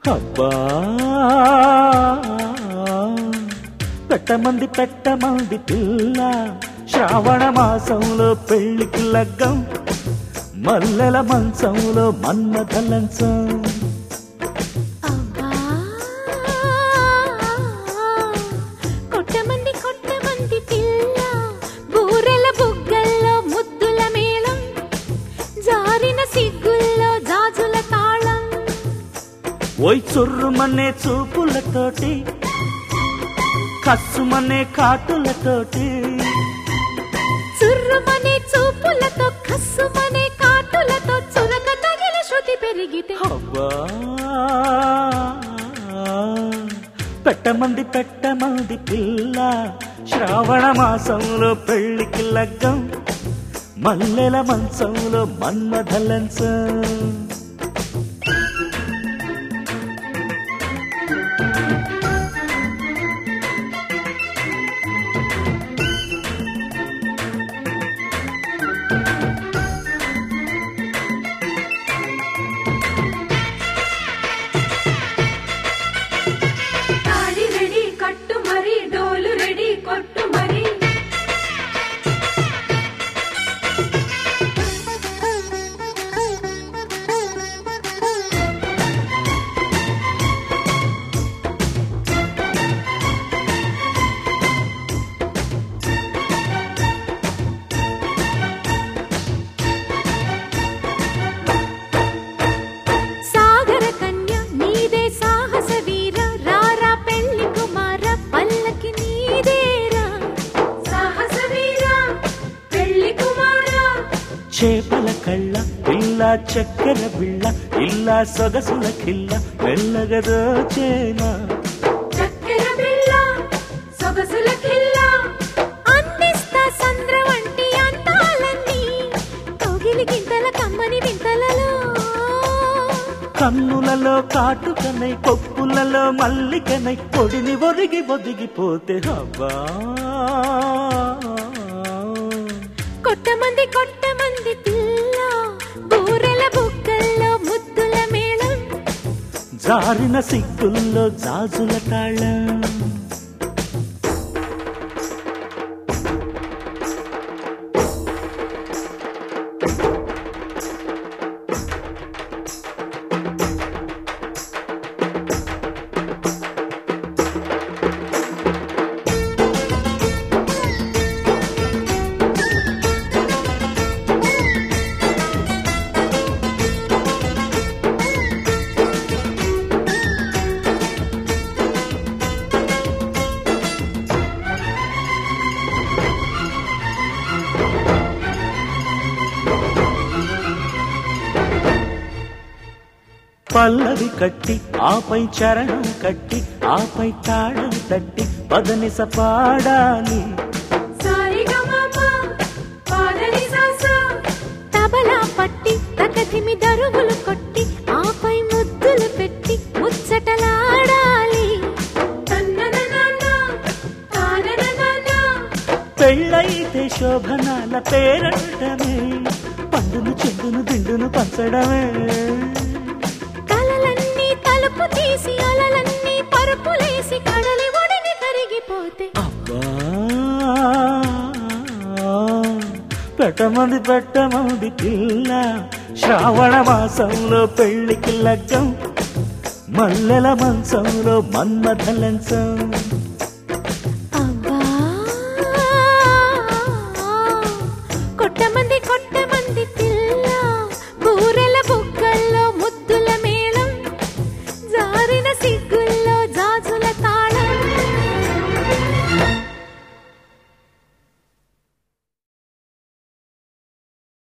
అబ్బా పెట్టమంది పెట్టమంది పిల్ల శ్రావణ మాసంలో పెళ్లికి లగ్గం మల్లెల మంచంలో మన్మథలంచం అబ్బా కొట్టమంది కొట్టమంది పిల్ల బూరెల బుగ్గల్లో ముద్దుల మేళం జారిన సిగ్గుల్లో జాజుల తాళం ఓయ్ చుర్రుమనే చూపులతోటి కస్సుమనే కాటులతోటి చుర్రుమనే చూపులతో కస్సుమనే కాటులతో చురక తగిలి శృతి పెరిగితే అబ్బా పెట్టమంది పెట్టమంది పిల్ల శ్రావణ మాసంలో పెళ్లికి లగ్గం మల్లెల మంచంలో మన్మథలంచం తాళి రెడీ కట్టు మరి డోలు రెడీ కొట్టు మరి సాగర కన్య నీదే సాహస వీర రారా పెళ్లి కుమార పల్లకి నీదేరా సాహస వీర పెళ్లి కుమార చేపల కళ్ళ పిల్ల చక్కెర బిళ్ళ ఇల్లా సొగసుల కిల్ల మెల్లగదో చేనా చక్కెర బిళ్ళ సొగసుల కిల్ల అందిస్తా సంద్ర వంటి అందాలన్నీ కౌగిలి గింతల కమ్మని వింతలలో కన్నులలో కాటుకనై కొప్పులలో మల్లికనై పొడిని ఒదిగి ఒదిగిపోతే హబ్బా కొట్టమంది కొట్టమంది పిల్ల బూరెల బుగ్గల్లో ముద్దుల మేళం జారిన సిగ్గుల్లో జాజుల తాళం పల్లవి కట్టి ఆపై చరణం కట్టి ఆపై తాళం తట్టి పదనిస పాడాలి తబలా పట్టి తకధిమి దరువులు కొట్టి ఆపై ముద్దులు పెట్టి ముచ్చటలాడాలి పెళ్ళైతే శోభనాల పేరటమే పండును చెండును దిండును పంచడమే కలలన్నీ తలుపు తీసి అలలన్నీ పరుపులేసి కడలి ఒడిని కరిగిపోతే అబ్బా పెట్టమంది పెట్టమంది పిల్ల శ్రావణ మాసంలో పెళ్లికి లగ్గం మల్లెల మంచంలో మన్మథలంచం